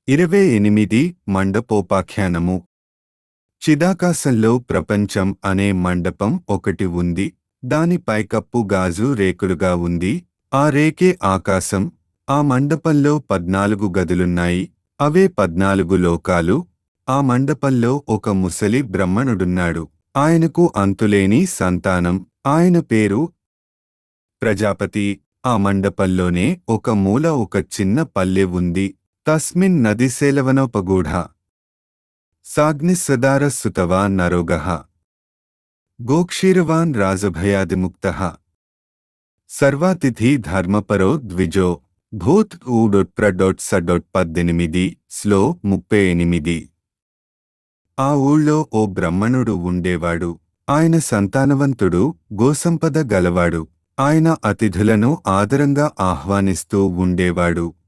ఇరవై ఎనిమిది మండపోపాఖ్యానము చిదాకాశంలో ప్రపంచం అనే మండపం ఒకటి ఉంది దాని పైకప్పు గాజు రేకులుగా ఉంది ఆ రేకే ఆకాశం ఆ మండపంలో పద్నాలుగు గదులున్నాయి అవే పద్నాలుగు లోకాలు ఆ మండపంలో ఒక ముసలి బ్రహ్మణుడున్నాడు ఆయనకు అంతులేని సంతానం ఆయన పేరు ప్రజాపతి ఆ మండపంలోనే ఒక మూల ఒక చిన్న పల్లె ఉంది తస్మిన్ నదిశేలవనోపగూఢ సాగ్నిస్సదార సుతవా నరోగః గోక్షీరవాన్ రాజభయాదిముక్త సర్వాతిథి ధర్మపరో ద్విజో భూత్ ఊడొట్ ప్రడొట్ సడొట్ పద్దెనిమిది స్లో ముప్పై ఎనిమిది ఆ ఊళ్ళో ఓ బ్రహ్మణుడు ఉండేవాడు ఆయన సంతానవంతుడు గోసంపద గలవాడు ఆయన అతిథులను ఆదరంగా ఆహ్వానిస్తూ ఉండేవాడు